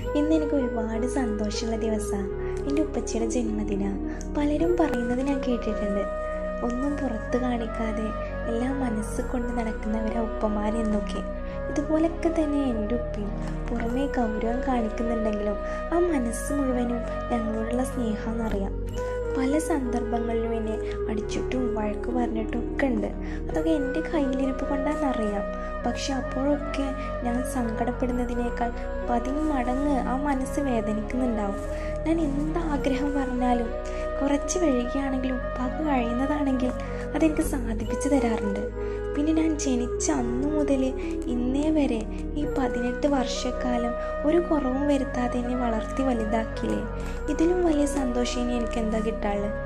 ഇന്ന് എനിക്ക് ഒരുപാട് സന്തോഷമുള്ള ദിവസമാണ് എൻ്റെ ഉപ്പച്ചിയുടെ ജന്മദിനമാണ് പലരും പറയുന്നത് ഞാൻ കേട്ടിട്ടുണ്ട് ഒന്നും പുറത്ത് കാണിക്കാതെ എല്ലാം മനസ്സ് കൊണ്ട് നടക്കുന്നവരാ ഉപ്പമാരെന്നൊക്കെ ഇതുപോലൊക്കെ തന്നെ എൻ്റെ ഉപ്പയും പുറമേ ഗൗരവം കാണിക്കുന്നുണ്ടെങ്കിലും ആ മനസ്സ് മുഴുവനും ഞങ്ങളോടുള്ള സ്നേഹമെന്നറിയാം പല സന്ദർഭങ്ങളിലും എന്നെ അടിച്ചിട്ടും വഴക്ക് പറഞ്ഞിട്ടും ഒക്കെ ഉണ്ട് അതൊക്കെ എൻ്റെ കയ്യിലിരിപ്പ് കൊണ്ടാണെന്നറിയാം പക്ഷെ അപ്പോഴൊക്കെ ഞാൻ സങ്കടപ്പെടുന്നതിനേക്കാൾ പതിന് മടങ്ങ് ആ മനസ്സ് വേദനിക്കുന്നുണ്ടാവും ഞാൻ എന്ത് ആഗ്രഹം പറഞ്ഞാലും കുറച്ച് വൈകിയാണെങ്കിലും ഉപ്പാക്ക് കഴിയുന്നതാണെങ്കിൽ അതെനിക്ക് സാധിപ്പിച്ചു തരാറുണ്ട് പിന്നെ ഞാൻ ജനിച്ച അന്നു മുതൽ ഇന്നേ വരെ ഈ പതിനെട്ട് വർഷക്കാലം ഒരു കുറവും വരുത്താതെ എന്നെ വളർത്തി വലുതാക്കിയില്ലേ ഇതിലും വലിയ സന്തോഷം ഇനി എനിക്ക് എന്താ കിട്ടാനുള്ളത്